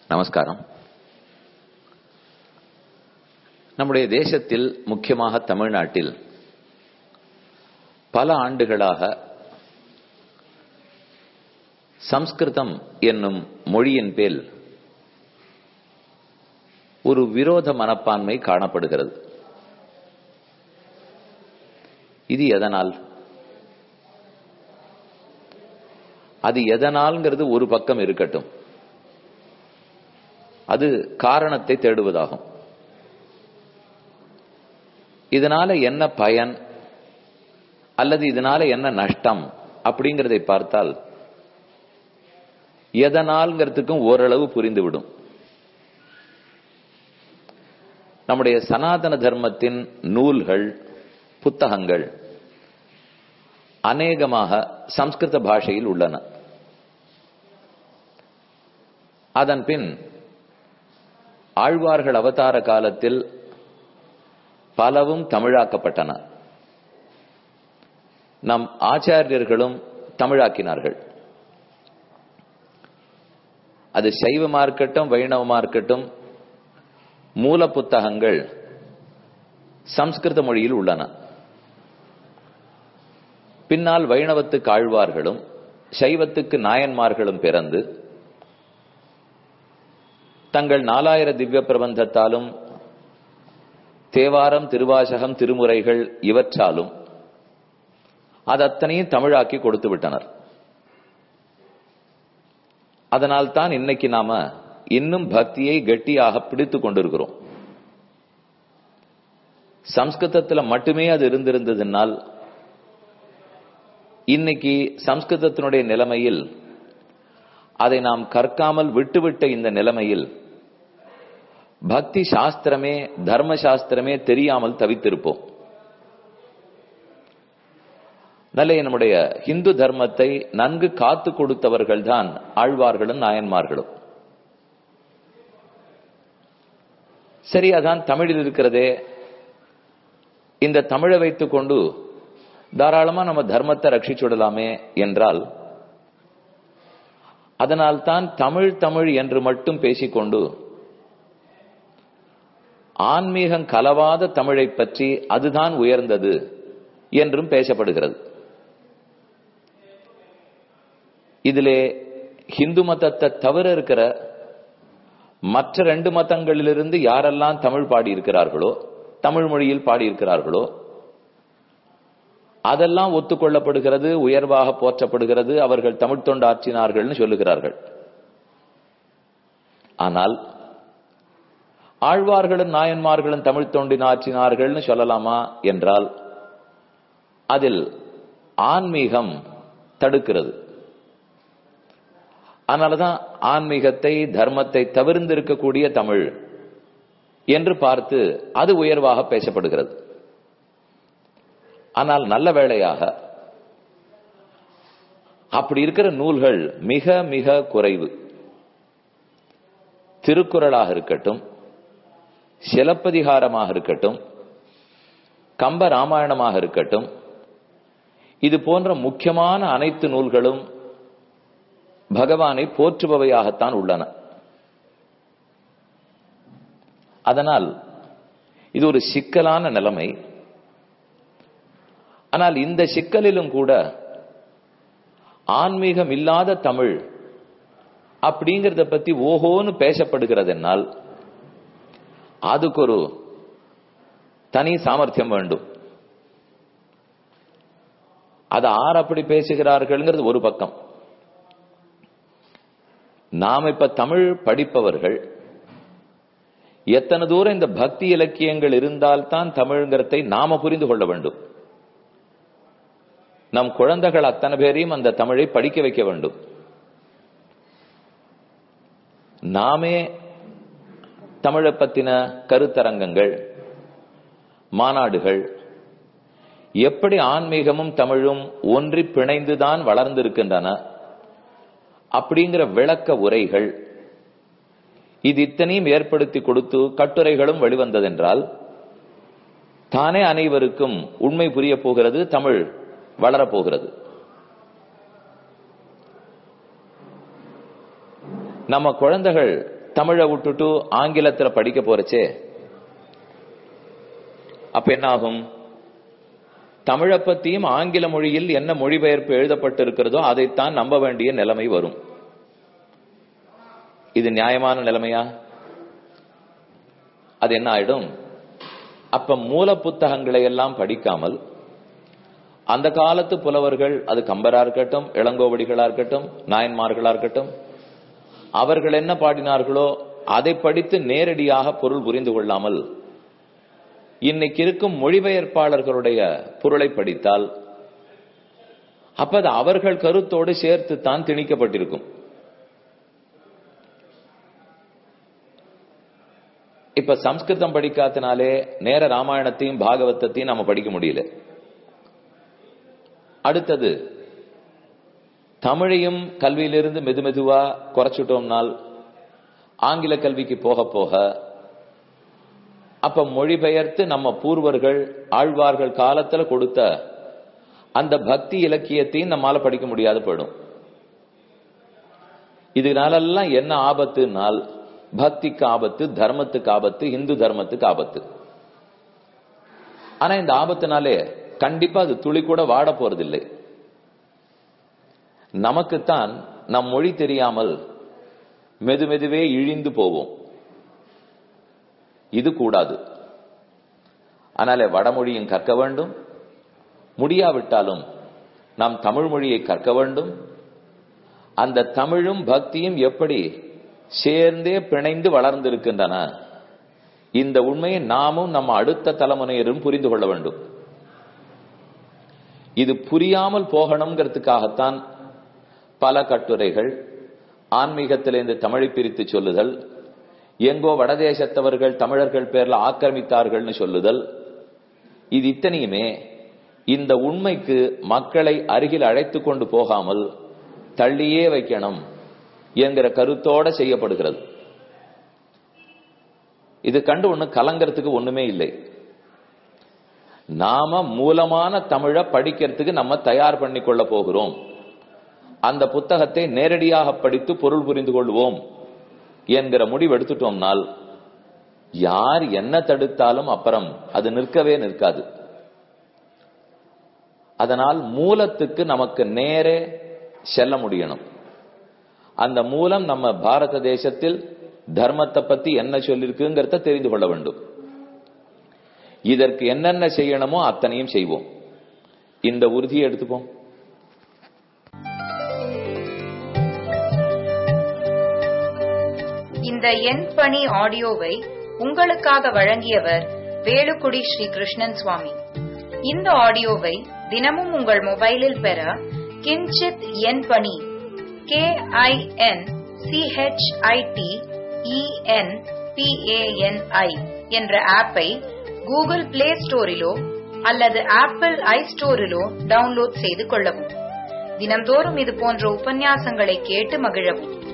நமஸ்காரம் நம்முடைய தேசத்தில் முக்கியமாக தமிழ்நாட்டில் பல ஆண்டுகளாக சம்ஸ்கிருதம் என்னும் மொழியின் பேல் ஒரு விரோத மனப்பான்மை காணப்படுகிறது இது எதனால் அது எதனால்ங்கிறது ஒரு பக்கம் இருக்கட்டும் அது காரணத்தை தேடுவதாகும் இதனால என்ன பயன் அல்லது இதனால என்ன நஷ்டம் அப்படிங்கறதை பார்த்தால் எதனால்ங்கிறதுக்கும் ஓரளவு புரிந்துவிடும் நம்முடைய சனாதன தர்மத்தின் நூல்கள் புத்தகங்கள் அநேகமாக சம்ஸ்கிருத பாஷையில் உள்ளன அதன் பின் ஆழ்வார்கள் அவதார காலத்தில் பலவும் தமிழாக்கப்பட்டன நம் ஆச்சாரியர்களும் தமிழாக்கினார்கள் அது சைவமா இருக்கட்டும் வைணவமா இருக்கட்டும் மூல புத்தகங்கள் சம்ஸ்கிருத மொழியில் உள்ளன பின்னால் வைணவத்துக்கு ஆழ்வார்களும் சைவத்துக்கு நாயன்மார்களும் பிறந்து தங்கள் நாலாயிர திவ்ய பிரபந்தத்தாலும் தேவாரம் திருவாசகம் திருமுறைகள் இவற்றாலும் அது அத்தனையும் தமிழாக்கி கொடுத்து விட்டனர் அதனால் தான் இன்னைக்கு நாம இன்னும் பக்தியை கெட்டியாக பிடித்து கொண்டிருக்கிறோம் சம்ஸ்கிருதத்துல மட்டுமே அது இருந்திருந்ததுனால் இன்னைக்கு சம்ஸ்கிருதத்தினுடைய நிலைமையில் அதை நாம் கற்காமல் விட்டுவிட்ட இந்த நிலைமையில் பக்தி சாஸ்திரமே தர்ம சாஸ்திரமே தெரியாமல் தவித்திருப்போம் நல்ல நம்முடைய இந்து தர்மத்தை நன்கு காத்து கொடுத்தவர்கள் தான் ஆழ்வார்களும் நாயன்மார்களும் சரி அதான் தமிழில் இருக்கிறதே இந்த தமிழை வைத்துக் கொண்டு தாராளமா நம்ம தர்மத்தை ரட்சிச்சுடலாமே என்றால் அதனால் தான் தமிழ் தமிழ் என்று மட்டும் பேசிக்கொண்டு ஆன்மீகம் கலவாத தமிழை பற்றி அதுதான் உயர்ந்தது என்றும் பேசப்படுகிறது இதிலே ஹிந்து மதத்தை தவிர இருக்கிற மற்ற ரெண்டு மதங்களிலிருந்து யாரெல்லாம் தமிழ் பாடியிருக்கிறார்களோ தமிழ் மொழியில் பாடியிருக்கிறார்களோ அதெல்லாம் ஒத்துக்கொள்ளப்படுகிறது உயர்வாக போற்றப்படுகிறது அவர்கள் தமிழ் தொண்டு ஆற்றினார்கள்னு சொல்லுகிறார்கள் ஆனால் ஆழ்வார்களும் நாயன்மார்களும் தமிழ் தொண்டின் ஆற்றினார்கள்னு சொல்லலாமா என்றால் அதில் ஆன்மீகம் தடுக்கிறது அதனாலதான் ஆன்மீகத்தை தர்மத்தை தவிர்ந்திருக்கக்கூடிய தமிழ் என்று பார்த்து அது உயர்வாக பேசப்படுகிறது ஆனால் நல்ல வேளையாக அப்படி இருக்கிற நூல்கள் மிக மிக குறைவு திருக்குறளாக இருக்கட்டும் சிலப்பதிகாரமாக இருக்கட்டும் கம்ப ராமாயணமாக இருக்கட்டும் இது போன்ற முக்கியமான அனைத்து நூல்களும் பகவானை போற்றுபவையாகத்தான் உள்ளன அதனால் இது ஒரு சிக்கலான நிலைமை ஆனால் இந்த சிக்கலிலும் கூட ஆன்மீகம் இல்லாத தமிழ் அப்படிங்கறத பத்தி ஓஹோன்னு பேசப்படுகிறது என்னால் அதுக்கு ஒரு தனி சாமர்த்தியம் வேண்டும் அது ஆர் அப்படி பேசுகிறார்கள்ங்கிறது ஒரு பக்கம் நாம் இப்ப தமிழ் படிப்பவர்கள் எத்தனை தூரம் இந்த பக்தி இலக்கியங்கள் இருந்தால்தான் தமிழ்ங்கிறதை நாம புரிந்து கொள்ள வேண்டும் நம் குழந்தைகள் அத்தனை பேரையும் அந்த தமிழை படிக்க வைக்க வேண்டும் நாமே தமிழை பத்தின கருத்தரங்கங்கள் மாநாடுகள் எப்படி ஆன்மீகமும் தமிழும் ஒன்றி பிணைந்துதான் வளர்ந்திருக்கின்றன அப்படிங்கிற விளக்க உரைகள் இது இத்தனையும் ஏற்படுத்தி கொடுத்து கட்டுரைகளும் வெளிவந்ததென்றால் தானே அனைவருக்கும் உண்மை புரிய போகிறது தமிழ் வளரப்போகிறது நம்ம குழந்தைகள் தமிழை விட்டுட்டு ஆங்கிலத்துல படிக்க போறச்சே அப்ப என்ன ஆகும் தமிழை பத்தியும் ஆங்கில மொழியில் என்ன மொழிபெயர்ப்பு எழுதப்பட்டிருக்கிறதோ அதைத்தான் நம்ப வேண்டிய நிலைமை வரும் இது நியாயமான நிலைமையா அது என்ன ஆயிடும் அப்ப மூல புத்தகங்களை எல்லாம் படிக்காமல் அந்த காலத்து புலவர்கள் அது கம்பரா இருக்கட்டும் இளங்கோவடிகளா இருக்கட்டும் நாயன்மார்களா இருக்கட்டும் அவர்கள் என்ன பாடினார்களோ அதை படித்து நேரடியாக பொருள் புரிந்து கொள்ளாமல் இன்னைக்கு இருக்கும் மொழிபெயர்ப்பாளர்களுடைய பொருளை படித்தால் அப்ப அது அவர்கள் கருத்தோடு சேர்த்து தான் திணிக்கப்பட்டிருக்கும் இப்ப சம்ஸ்கிருதம் படிக்காதனாலே நேர ராமாயணத்தையும் பாகவதத்தையும் நாம படிக்க முடியல அடுத்தது தமிழையும் கல்வியிலிருந்து மெது மெதுவா குறைச்சிட்டோம்னால் ஆங்கில கல்விக்கு போக போக அப்ப மொழிபெயர்த்து நம்ம பூர்வர்கள் ஆழ்வார்கள் காலத்துல கொடுத்த அந்த பக்தி இலக்கியத்தையும் நம்மால படிக்க முடியாது போயிடும் இதனாலெல்லாம் என்ன ஆபத்துனால் பக்திக்கு ஆபத்து தர்மத்துக்கு ஆபத்து இந்து தர்மத்துக்கு ஆபத்து ஆனா இந்த ஆபத்துனாலே கண்டிப்பா அது துளி கூட வாட போறதில்லை நமக்குத்தான் நம் மொழி தெரியாமல் மெது மெதுவே இழிந்து போவோம் இது கூடாது ஆனாலே வடமொழியும் கற்க வேண்டும் முடியாவிட்டாலும் நாம் தமிழ் மொழியை கற்க வேண்டும் அந்த தமிழும் பக்தியும் எப்படி சேர்ந்தே பிணைந்து வளர்ந்திருக்கின்றன இந்த உண்மையை நாமும் நம்ம அடுத்த தலைமுறையினரும் புரிந்து கொள்ள வேண்டும் இது புரியாமல் போகணுங்கிறதுக்காகத்தான் பல கட்டுரைகள் ஆன்மீகத்திலிருந்து தமிழை பிரித்து சொல்லுதல் எங்கோ வடதேசத்தவர்கள் தமிழர்கள் பேர்ல ஆக்கிரமித்தார்கள்னு சொல்லுதல் இது இத்தனையுமே இந்த உண்மைக்கு மக்களை அருகில் அழைத்து கொண்டு போகாமல் தள்ளியே வைக்கணும் என்கிற கருத்தோட செய்யப்படுகிறது இது கண்டு ஒண்ணு கலங்கறதுக்கு ஒண்ணுமே இல்லை நாம மூலமான தமிழை படிக்கிறதுக்கு நம்ம தயார் பண்ணி கொள்ள போகிறோம் அந்த புத்தகத்தை நேரடியாக படித்து பொருள் புரிந்து கொள்வோம் என்கிற முடிவு எடுத்துட்டோம்னால் யார் என்ன தடுத்தாலும் அப்புறம் அது நிற்கவே நிற்காது அதனால் மூலத்துக்கு நமக்கு நேரே செல்ல முடியணும் அந்த மூலம் நம்ம பாரத தேசத்தில் தர்மத்தை பத்தி என்ன சொல்லிருக்குங்கிறத தெரிந்து கொள்ள வேண்டும் இதற்கு என்னென்ன செய்யணுமோ அத்தனையும் செய்வோம் இந்த உறுதியை எடுத்துப்போம் இந்த எண் பணி ஆடியோவை உங்களுக்காக வழங்கியவர் வேலுக்குடி ஸ்ரீ கிருஷ்ணன் சுவாமி இந்த ஆடியோவை தினமும் உங்கள் மொபைலில் பெற கிஞ்சித் எண் பணி கே ஐ என் சிஹெச்ஐடி இஎன் பிஏஎன்ஐ என்ற ஆப்பை கூகுள் பிளே ஸ்டோரிலோ அல்லது ஆப்பிள் ஐ ஸ்டோரிலோ டவுன்லோட் செய்து கொள்ளவும் தினம்தோறும் இது போன்ற உபன்யாசங்களை கேட்டு மகிழவும்